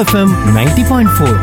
FM ninety point four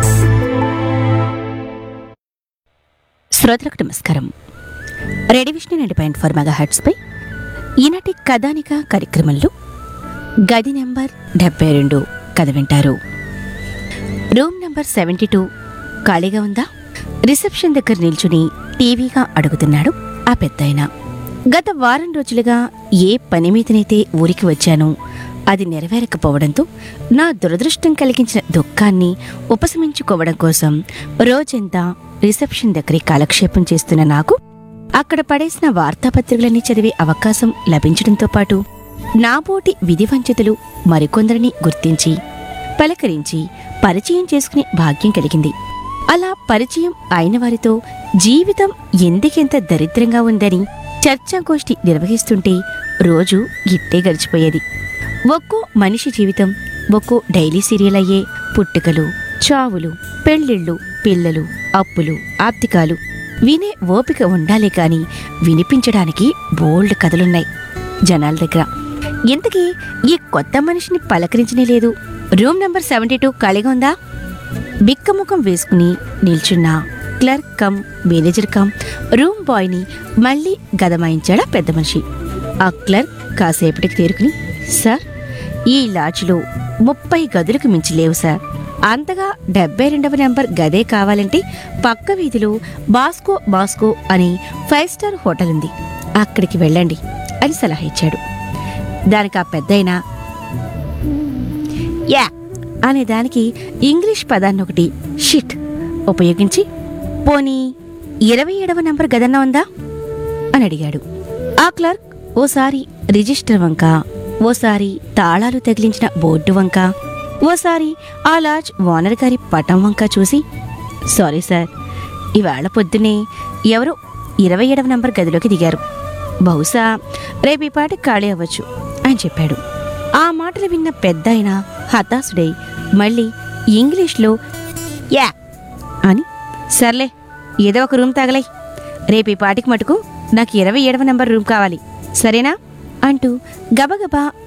శ్రోతలకు నమస్కారం radio Vishnu ninety point four mega హెడ్స్పై ఈనాటి కథానిక కార్యక్రమంలో గది నెంబర్ డెబ్బై రెండు కథ వింటారు రూమ్ నెంబర్ సెవెంటీ టూ ఖాళీగా ఉందా రిసెప్షన్ దగ్గర నిల్చుని టీవీగా అడుగుతున్నాడు ఆ పెద్దాయన గత వారం రోజులుగా ఏ పని మీదనైతే ఊరికి వచ్చానో అది నెరవేరకపోవడంతో నా దురదృష్టం కలిగించిన దుఃఖాన్ని ఉపశమించుకోవడం కోసం రోజంతా రిసెప్షన్ దగ్గరే కాలక్షేపం చేస్తున్న నాకు అక్కడ పడేసిన వార్తాపత్రికలన్నీ చదివే అవకాశం లభించడంతో పాటు నాబోటి విధివంచితులు మరికొందరిని గుర్తించి పలకరించి పరిచయం చేసుకునే భాగ్యం కలిగింది అలా పరిచయం అయిన వారితో జీవితం ఎందుకెంత దరిద్రంగా ఉందని చర్చాగోష్ఠి నిర్వహిస్తుంటే రోజు ఇట్టే గడిచిపోయేది ఒక్కో మనిషి జీవితం ఒక్కో డైలీ సీరియల్ అయ్యే పుట్టుకలు చావులు పెళ్ళిళ్ళు పిల్లలు అప్పులు ఆప్తికాలు వినే ఓపిక ఉండాలి కాని వినిపించడానికి బోల్డ్ కథలున్నాయి జనాల దగ్గర ఇంతకీ ఈ కొత్త మనిషిని పలకరించనే లేదు రూమ్ నంబర్ సెవెంటీ టూ ఖాళీగా ఉందా బిక్కముఖం వేసుకుని నిల్చున్న clerk cum manager cum room బాయ్ని మళ్ళీ గదమాయించాడా పెద్ద మనిషి ఆ క్లర్క్ కాసేపటికి తేరుకుని సార్ ఈ లాడ్జ్లో ముప్పై గదులకు మించి లేవు సార్ అంతగా డెబ్బై రెండవ నెంబర్ గదే కావాలంటే పక్క వీధిలో బాస్కో బాస్కో అని ఫైవ్ స్టార్ హోటల్ ఉంది అక్కడికి వెళ్ళండి అని సలహా ఇచ్చాడు దానికి ఆ పెద్దయినా యా అనే దానికి ఇంగ్లీష్ పదాన్ని ఒకటి షిట్ ఉపయోగించి పోనీ ఇరవై ఏడవ నంబర్ గదన్నా ఉందా అని అడిగాడు ఆ క్లర్క్ ఓసారి రిజిస్టర్ వంక ఓసారి తాళాలు తగిలించిన బోర్డు వంక ఓసారి ఆ లాడ్జ్ ఓనర్ గారి పటం వంక చూసి సారీ సార్ ఇవాళ పొద్దునే ఎవరో ఇరవై ఏడవ నంబర్ గదిలోకి దిగారు బహుశా రేపు ఈ పాటి ఖాళీ అవ్వచ్చు అని చెప్పాడు ఆ మాటలు విన్న పెద్ద ఆయన హతాశుడై మళ్ళీ ఇంగ్లీష్లో యా అని సర్లే ఏదో ఒక రూమ్ తగలై రేపు ఈ పాటికి మటుకు నాకు ఇరవై ఏడవ నంబర్ రూమ్ కావాలి సరేనా అంటూ గబగబా